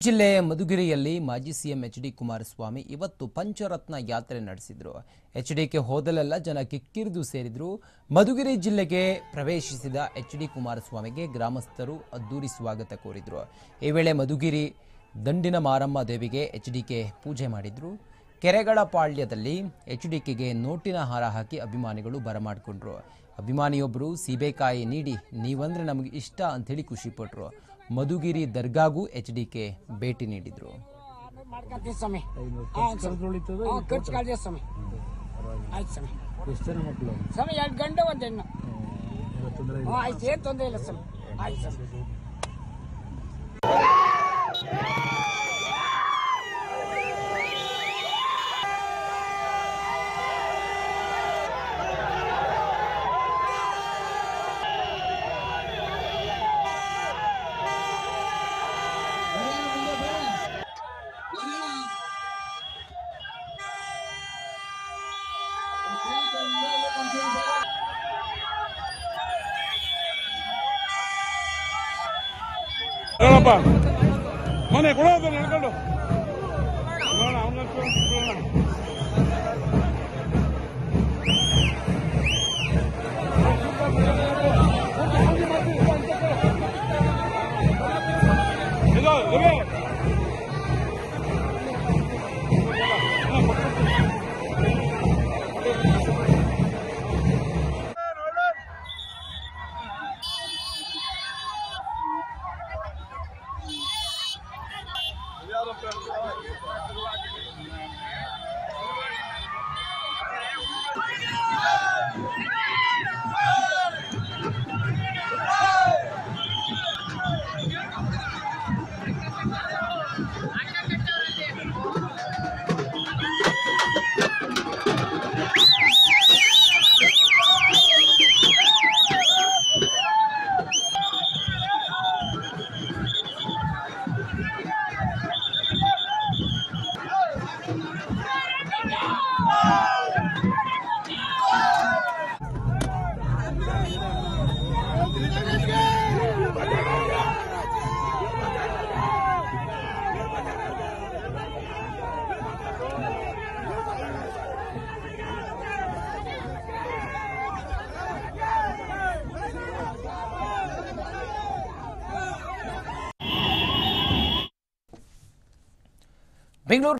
ಜಿಲ್ಲೆ ಮಧುಗಿರಿಯಲ್ಲಿ ಮಾಜಿ CM H D Kumaraswamy ಇವತ್ತು ಪಂಚರತ್ನ ಯಾತ್ರೆ ನಡೆಸಿದ್ರು ಎಚ್ ಡಿಕೆ ಹೋದಲೆಲ್ಲ ಜನ ಕಿಕ್ಕಿರಿದು ಸೇರಿದ್ರು ಮಧುಗಿರಿ ಜಿಲ್ಲೆಗೆ ಪ್ರವೇಶಿಸಿದ ಎಚ್ ಡಿ ಕುಮಾರಸ್ವಾಮಿಗೆ ಗ್ರಾಮಸ್ಥರು ಅದ್ದೂರಿ ಸ್ವಾಗತ ಕೋರಿದ್ರು ಈ ವೇಳೆ ಮಧುಗಿರಿ ದಂಡಿನ ಮಾರಮ್ಮ ದೇವಿಗೆ ಎಚ್ ಡಿಕೆ ಪೂಜೆ ಮಾಡಿದ್ರು ಕೆರೆಗಳ ಪಾಳ್ಯದಲ್ಲಿ ಎಚ್ ಡಿಕೆಗೆ ನೋಟಿನ ಹಾರ ಹಾಕಿ ಅಭಿಮಾನಿಗಳು ಬರಮಾಡಿಕೊಂಡ್ರು ಅಭಿಮಾನಿಯೊಬ್ಬರು ಸೀಬೆಕಾಯಿ ನೀಡಿ ನೀವಂದ್ರೆ ನಮಗೆ ಇಷ್ಟ ಅಂಥೇಳಿ ಖುಷಿಪಟ್ರು ಮಧುಗಿರಿ ದರ್ಗಾಗೂ ಎಚ್ ಡಿಕೆ ಭೇಟಿ ನೀಡಿದ್ರು ಆಮೇಲೆ ಮಾಡ್ಕೊಂತೀವಿ ಸ್ವಾಮಿ ಹಾಂ ಖರ್ಚು ಕಳ್ದೆ ಸ್ವಾಮಿ ಆಯ್ತು ಸ್ವಾಮಿ ಎಷ್ಟು ಜನ ಮಕ್ಕಳು ಸ್ವಾಮಿ ಎರಡು ಗಂಟೆ ಒಂದು ಹೆಣ್ಣು ತೊಂದರೆ ಹ್ಞೂ ಆಯ್ತು ಏನು ತೊಂದರೆ ಇಲ್ಲ ಸ್ವಾಮಿ ಆಯ್ತು ಸ್ವಾಮಿ ಹೇಳಪ್ಪ ಮನೆ ಕೊಡೋದು ನಡ್ಕೊಂಡು ನೋಡೋಣ ಅವನ ಇದು ರವಿ ಬೆಂಗಳೂರು